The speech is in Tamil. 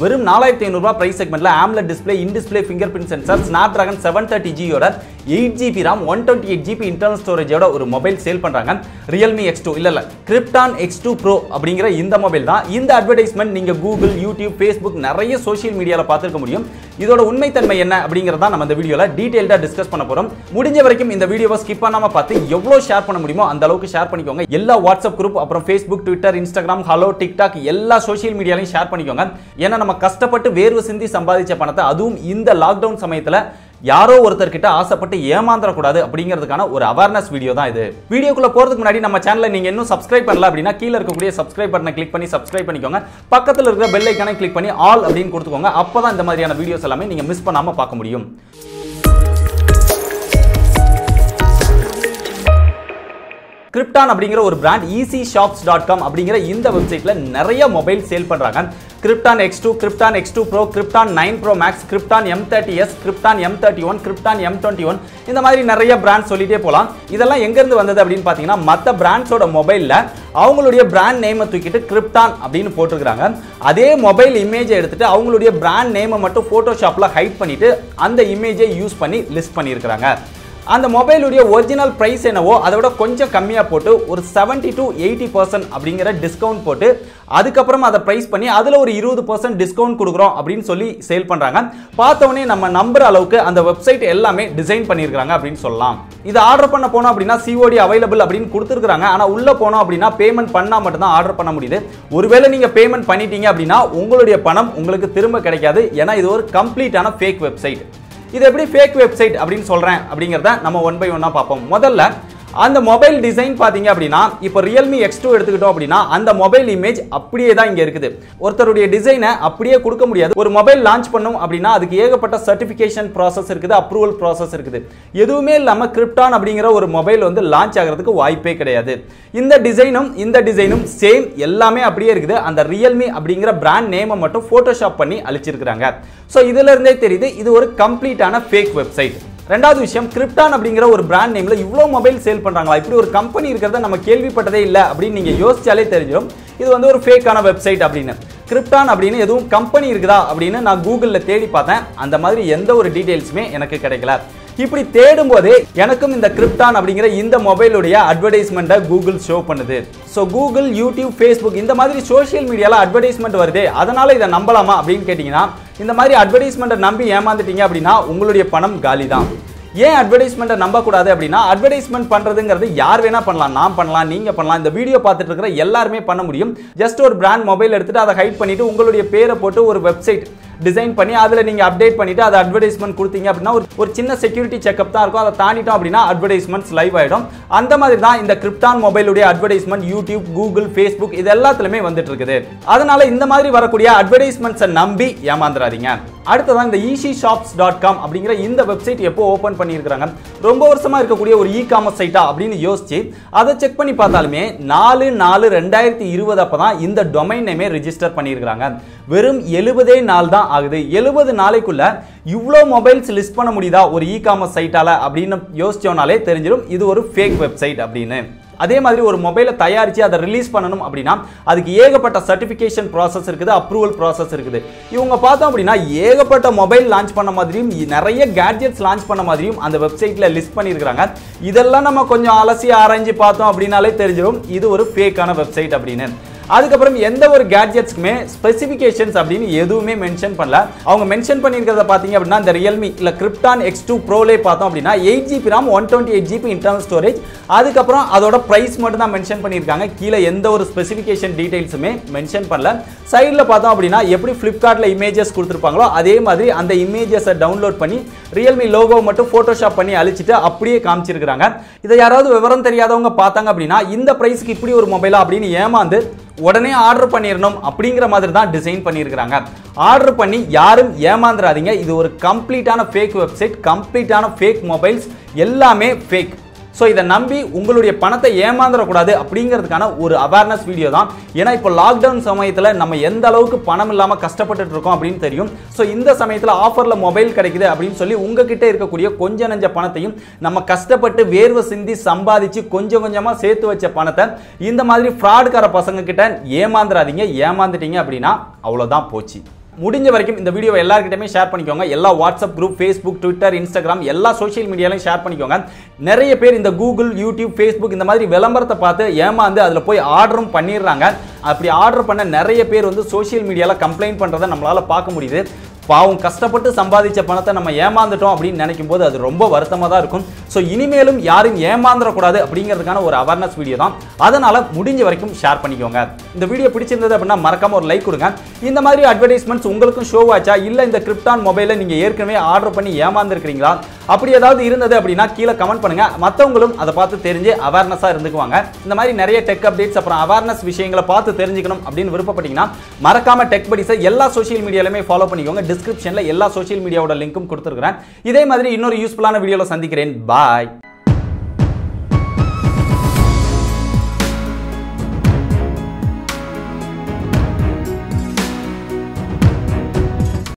வெறும் நாலாயிரத்தி ஐநூறுபா பிரைஸ் செக்மெண்ட்ல AMOLED display in display fingerprint sensor Snapdragon seven thirty ஜியோட eight GB RAM one twenty eight GB internal ஸ்டோரேஜோட ஒரு மொபைல் சேல் பண்றாங்க ரியல்மி எக்ஸ் டூ இல்ல இல்ல கிரிப்டான் எக்ஸ் டூ ப்ரோ அப்படிங்கிற இந்த மொபைல் தான் இந்த அட்வர்டைஸ்மெண்ட் நீங்க கூகுள் யூடியூப் ஃபேஸ்புக் நிறைய சோஷியல் மீடியால பார்த்துருக்க முடியும் இதோட உண்மைத்தன்மை என்ன அப்படிங்கறத நம்ம இந்த வீடியோல டீடைல்டா டிஸ்கஸ் பண்ண போறோம் முடிஞ்ச வரைக்கும் இந்த வீடியோவை ஸ்கிப் பண்ணாம பார்த்து எவ்வளவு ஷேர் பண்ண முடியுமோ அந்த அளவுக்கு ஷேர் பண்ணிக்கோங்க எல்லா வாட்ஸ்அப் குரூப் அப்புறம் Facebook Twitter Instagram Helo TikTok எல்லா சோஷியல் மீடியாலையும் ஷேர் பண்ணிக்கோங்க ஏன்னா நம்ம கஷ்டப்பட்டு வேர்வை சிந்தி சம்பாதிச்ச பணத்தை அதுவும் இந்த லாக்டவுன் சமயத்துல யாரோ ஒருத்தர் கிட்ட ஆசைப்பட்டு ஏமாந்துடக்கூடாது அப்படிங்கிறதுக்கான ஒரு அவேர்னஸ் வீடியோ தான் இது வீடியோக்குள்ள போறதுக்கு முன்னாடி நம்ம சேனலை நீங்க இன்னும் சப்ஸ்கிரைப் பண்ணல அப்படின்னா கீழே இருக்கக்கூடிய சப்ஸ்கிரைப் பட்டனை கிளிக் பண்ணி சப்ஸ்கிரைப் பண்ணிக்கோங்க பக்கத்துல இருக்கிற பெல் ஐக்கானை கிளிக் பண்ணி ஆல் அப்படின்னு கொடுத்துக்கோங்க அப்பதான் இந்த மாதிரியான வீடியோஸ் எல்லாமே நீங்க மிஸ் பண்ணாம பார்க்க முடியும் கிரிப்டான் அப்படிங்கிற ஒரு brand easy shops dot com அப்படிங்கிற இந்த வெப்சைட்ல நிறைய மொபைல் சேல் பண்றாங்க Kripton X two Kripton X two pro Kripton nine pro max Kripton M thirty S Kripton M thirty one Kripton M twenty one இந்த மாதிரி நிறைய பிராண்ட் சொல்லிட்டே போகலாம் இதெல்லாம் எங்கேருந்து வந்தது அப்படின்னு பார்த்தீங்கன்னா மற்ற பிராண்ட்ஸோட மொபைலில் அவங்களுடைய பிராண்ட் நேமை தூக்கிட்டு கிரிப்டான் அப்படின்னு போட்டிருக்காங்க அதே மொபைல் இமேஜை எடுத்துட்டு அவங்களுடைய பிராண்ட் நேமை மட்டும் ஃபோட்டோஷாப்பில் ஹைட் பண்ணிட்டு அந்த இமேஜை யூஸ் பண்ணி லிஸ்ட் பண்ணியிருக்கிறாங்க அந்த மொபைலுடைய ஒரிஜினல் ப்ரைஸ் என்னவோ அதை விட கொஞ்சம் கம்மியாக போட்டு ஒரு செவன்ட்டி டு எயிட்டி பர்சன்ட் அப்படிங்கிற டிஸ்கவுண்ட் போட்டு அதுக்கப்புறம் அதை ப்ரைஸ் பண்ணி அதில் ஒரு இருபது பர்சன்ட் டிஸ்கவுண்ட் கொடுக்குறோம் அப்படின்னு சொல்லி சேல் பண்ணுறாங்க பார்த்தவொடனே நம்ம நம்புற அளவுக்கு அந்த வெப்சைட் எல்லாமே டிசைன் பண்ணியிருக்காங்க அப்படின்னு சொல்லலாம் இது ஆர்டர் பண்ண போனோம் அப்படின்னா சிஓடி அவைலபிள் அப்படின்னு கொடுத்துருக்காங்க ஆனால் உள்ளே போனோம் அப்படின்னா பேமெண்ட் பண்ணால் மட்டும்தான் ஆர்டர் பண்ண முடியுது ஒருவேளை நீங்கள் பேமெண்ட் பண்ணிட்டீங்க அப்படின்னா உங்களுடைய பணம் உங்களுக்கு திரும்ப கிடைக்காது ஏன்னா இது ஒரு கம்ப்ளீட்டான ஃபேக் வெப்சைட் இது எப்படி ஃபேக் வெப்சைட் அப்படின்னு சொல்றேன் அப்படிங்கிறத நம்ம ஒன் பை ஒன்னா பார்ப்போம் முதல்ல அந்த மொபைல் டிசைன் பார்த்தீங்க அப்படின்னா இப்போ ரியல்மி எக்ஸ் டூ எடுத்துக்கிட்டோம் அப்படின்னா அந்த மொபைல் இமேஜ் அப்படியே தான் இங்கே இருக்குது ஒருத்தருடைய டிசைனை அப்படியே கொடுக்க முடியாது ஒரு மொபைல் லான்ச் பண்ணும் அப்படின்னா அதுக்கு ஏகப்பட்ட சர்டிஃபிகேஷன் ப்ராசஸ் இருக்குது அப்ரூவல் ப்ராசஸ் இருக்குது எதுவுமே இல்லாமல் கிரிப்டான் அப்படிங்கிற ஒரு மொபைல் வந்து லான்ச் ஆகிறதுக்கு வாய்ப்பே கிடையாது இந்த டிசைனும் இந்த டிசைனும் சேம் எல்லாமே அப்படியே இருக்குது அந்த ரியல்மி அப்படிங்கிற பிராண்ட் நேமை மட்டும் ஃபோட்டோஷாப் பண்ணி அழிச்சிருக்கிறாங்க ஸோ இதுல இருந்தே தெரியுது இது ஒரு கம்ப்ளீட்டான ஃபேக் வெப்சைட் ரெண்டாவது விஷயம் கிரிப்டான் அப்படிங்கிற ஒரு பிராண்ட் நேம்ல இவ்வளோ மொபைல் சேல் பண்றாங்களா இப்படி ஒரு கம்பெனி இருக்கிறத நம்ம கேள்விப்பட்டதே இல்லை அப்படின்னு நீங்க யோசிச்சாலே தெரிஞ்சிடும் இது வந்து ஒரு ஃபேக்கான வெப்சைட் அப்படின்னு கிரிப்டான் அப்படின்னு எதுவும் கம்பெனி இருக்குதா அப்படின்னு நான் கூகுளில் தேடி பார்த்தேன் அந்த மாதிரி எந்த ஒரு டீடைல்ஸுமே எனக்கு கிடைக்கல இப்படி தேடும் போதே எனக்கும் இந்த கிரிப்டான் அப்படிங்கிற இந்த மொபைலுடைய அட்வர்டைஸ்மெண்ட்டை கூகுள் ஷோ பண்ணுது ஸோ கூகுள் யூடியூப் ஃபேஸ்புக் இந்த மாதிரி சோஷியல் மீடியாவில் அட்வர்டைஸ்மெண்ட் வருது அதனால இதை நம்பலாமா அப்படின்னு கேட்டிங்கன்னா இந்த மாதிரி அட்வர்டைஸ்மெண்ட்டை நம்பி ஏமாந்துட்டீங்க அப்படின்னா உங்களுடைய பணம் காலி தான் ஏன் அட்வர்டைஸ்மெண்ட்டை நம்பக்கூடாது அப்படின்னா அட்வர்டைஸ்மெண்ட் பண்ணுறதுங்கிறது யார் வேணா பண்ணலாம் நான் பண்ணலாம் நீங்கள் பண்ணலாம் இந்த வீடியோ பார்த்துட்டு இருக்கிற எல்லாருமே பண்ண முடியும் ஜஸ்ட் ஒரு பிராண்ட் மொபைல் எடுத்துட்டு அதை ஹைட் பண்ணிட்டு உங்களுடைய பேரை போட்டு ஒரு வெப்சைட் டிசைன் பண்ணி அதில் நீங்கள் அப்டேட் பண்ணிட்டு அதை அட்வர்டைஸ்மெண்ட் கொடுத்தீங்க அப்படின்னா ஒரு ஒரு சின்ன செக்யூரிட்டி செக்அப் தான் இருக்கும் அதை தாண்டிட்டோம் அப்படின்னா அட்வர்டைஸ்மெண்ட்ஸ் லைவ் ஆகிடும் அந்த மாதிரி தான் இந்த கிரிப்டான் மொபைலுடைய அட்வர்டைஸ்மெண்ட் யூடியூப் கூகுள் ஃபேஸ்புக் இது எல்லாத்துலையுமே வந்துட்டு இருக்குது அதனால இந்த மாதிரி வரக்கூடிய அட்வர்டைஸ்மெண்ட்ஸை நம்பி ஏமாந்துடாதீங்க அடுத்ததான் இந்த ஈசி ஷாப்ஸ் டாட் காம் அப்படிங்கிற இந்த வெப்சைட் எப்போ ஓப்பன் பண்ணியிருக்கிறாங்க ரொம்ப வருஷமா இருக்கக்கூடிய ஒரு இ காமர்ஸ் சைட்டா அப்படின்னு யோசிச்சு அதை செக் பண்ணி பார்த்தாலுமே நாலு நாலு ரெண்டாயிரத்தி இருபது அப்போ தான் இந்த டொமைன் நேமே ரிஜிஸ்டர் பண்ணியிருக்கிறாங்க வெறும் எழுபதே நாள் தான் ஆகுது எழுபது நாளைக்குள்ள இவ்வளோ மொபைல்ஸ் லிஸ்ட் பண்ண முடியுதா ஒரு இ காமர்ஸ் சைட்டால அப்படின்னு யோசிச்சோனாலே தெரிஞ்சிடும் இது ஒரு ஃபேக் வெப்சைட் அப்படின்னு அதே மாதிரி ஒரு மொபைலை தயாரித்து அதை ரிலீஸ் பண்ணணும் அப்படின்னா அதுக்கு ஏகப்பட்ட சர்டிஃபிகேஷன் ப்ராசஸ் இருக்குது அப்ரூவல் ப்ராசஸ் இருக்குது இவங்க பார்த்தோம் அப்படின்னா ஏகப்பட்ட மொபைல் லான்ச் பண்ண மாதிரியும் நிறைய கேட்ஜெட்ஸ் லான்ச் பண்ண மாதிரியும் அந்த வெப்சைட்டில் லிஸ்ட் பண்ணியிருக்கிறாங்க இதெல்லாம் நம்ம கொஞ்சம் அலசி ஆராய்ஞ்சு பார்த்தோம் அப்படின்னாலே தெரிஞ்சிடும் இது ஒரு ஃபேக்கான வெப்சைட் அப்படின்னு அதுக்கப்புறம் எந்த ஒரு கேட்ஜெட்ஸ்க்குமே ஸ்பெசிஃபிகேஷன்ஸ் அப்படின்னு எதுவுமே மென்ஷன் பண்ணல அவங்க மென்ஷன் பண்ணியிருக்கிறத பார்த்தீங்க அப்படின்னா இந்த ரியல்மி இல்லை கிரிப்டான் எக்ஸ் டூ ப்ரோலே பார்த்தோம் அப்படின்னா eight GB RAM one twenty eight GB internal storage அதுக்கப்புறம் அதோட ப்ரைஸ் மட்டும் தான் மென்ஷன் பண்ணியிருக்காங்க கீழே எந்த ஒரு ஸ்பெசிஃபிகேஷன் டீடைல்ஸுமே மென்ஷன் பண்ணல சைடில் பார்த்தோம் அப்படின்னா எப்படி ஃப்ளிப்கார்ட்டில் இமேஜஸ் கொடுத்துருப்பாங்களோ அதே மாதிரி அந்த இமேஜஸை டவுன்லோட் பண்ணி ரியல்மி லோகோ மட்டும் ஃபோட்டோஷாப் பண்ணி அழிச்சிட்டு அப்படியே காமிச்சிருக்கிறாங்க இதை யாராவது விவரம் தெரியாதவங்க பார்த்தாங்க அப்படின்னா இந்த ப்ரைஸ்க்கு இப்படி ஒரு மொபைலா அப்படின்னு ஏமாந்து உடனே ஆர்டர் பண்ணிடணும் அப்படிங்கிற மாதிரி தான் டிசைன் பண்ணியிருக்கிறாங்க ஆர்டர் பண்ணி யாரும் ஏமாந்துடாதீங்க இது ஒரு கம்ப்ளீட்டான ஃபேக் வெப்சைட் கம்ப்ளீட்டான ஃபேக் மொபைல்ஸ் எல்லாமே ஃபேக் ஸோ இதை நம்பி உங்களுடைய பணத்தை ஏமாந்துடக்கூடாது அப்படிங்கிறதுக்கான ஒரு அவேர்னஸ் வீடியோ தான் ஏன்னா இப்போ லாக்டவுன் சமயத்தில் நம்ம எந்த அளவுக்கு பணம் இல்லாமல் கஷ்டப்பட்டுட்டு இருக்கோம் அப்படின்னு தெரியும் ஸோ இந்த சமயத்தில் ஆஃபரில் மொபைல் கிடைக்குது அப்படின்னு சொல்லி உங்ககிட்ட இருக்கக்கூடிய கொஞ்ச நஞ்ச பணத்தையும் நம்ம கஷ்டப்பட்டு வேர்வை சிந்தி சம்பாதிச்சு கொஞ்சம் கொஞ்சமாக சேர்த்து வச்ச பணத்தை இந்த மாதிரி ஃப்ராடுக்கார பசங்க கிட்ட ஏமாந்துடாதீங்க ஏமாந்துட்டீங்க அப்படின்னா அவ்வளோதான் போச்சு முடிஞ்ச வரைக்கும் இந்த வீடியோ எல்லாருக்கிட்டையுமே ஷேர் பண்ணிக்கோங்க எல்லா WhatsApp group Facebook Twitter Instagram எல்லா சோஷியல் மீடியாலையும் ஷேர் பண்ணிக்கோங்க நிறைய பேர் இந்த கூகுள் யூடியூப் ஃபேஸ்புக் இந்த மாதிரி விளம்பரத்தை பார்த்து ஏமாந்து அதில் போய் ஆர்டரும் பண்ணிடுறாங்க அப்படி ஆர்டர் பண்ண நிறைய பேர் வந்து சோஷியல் மீடியாவில் கம்ப்ளைண்ட் பண்ணுறதை நம்மளால் பார்க்க முடியுது பாவம் கஷ்டப்பட்டு சம்பாதிச்ச பணத்தை நம்ம ஏமாந்துட்டோம் அப்படின்னு நினைக்கும் போது அது ரொம்ப வருத்தமாக தான் இருக்கும் ஸோ இனிமேலும் யாரும் ஏமாந்துடக்கூடாது அப்படிங்கிறதுக்கான ஒரு அவேர்னஸ் வீடியோ தான் அதனால முடிஞ்ச வரைக்கும் ஷேர் பண்ணிக்கோங்க இந்த வீடியோ பிடிச்சிருந்தது அப்படின்னா மறக்காம ஒரு லைக் கொடுங்க இந்த மாதிரி அட்வர்டைஸ்மெண்ட்ஸ் உங்களுக்கும் ஷோ ஆச்சா இல்லை இந்த கிரிப்டான் மொபைலை நீங்கள் ஏற்கனவே ஆர்டர் பண்ணி ஏமாந்துருக்கிறீங்களா அப்படி ஏதாவது இருந்தது அப்படின்னா கீழே கமெண்ட் பண்ணுங்க மற்றவங்களும் அதை பார்த்து தெரிஞ்சு அவேர்னஸாக இருந்துக்குவாங்க இந்த மாதிரி நிறைய டெக் அப்டேட்ஸ் அப்புறம் அவேர்னஸ் விஷயங்களை பார்த்து தெரிஞ்சுக்கணும் அப்படின்னு விருப்பப்பட்டீங்கன்னா மறக்காம டெக் படிஸை எல்லா சோஷியல் மீடியாலுமே ஃபாலோ பண்ணிக்கோங்க டிஸ்கிரிப்ஷனில் எல்லா சோஷியல் மீடியாவோட லிங்க்கும் கொடுத்துருக்கிறேன் இதே மாதிரி இன்னொரு யூஸ்ஃபுல்லான வீடியோவில் சந்திக்கிறேன் பாய்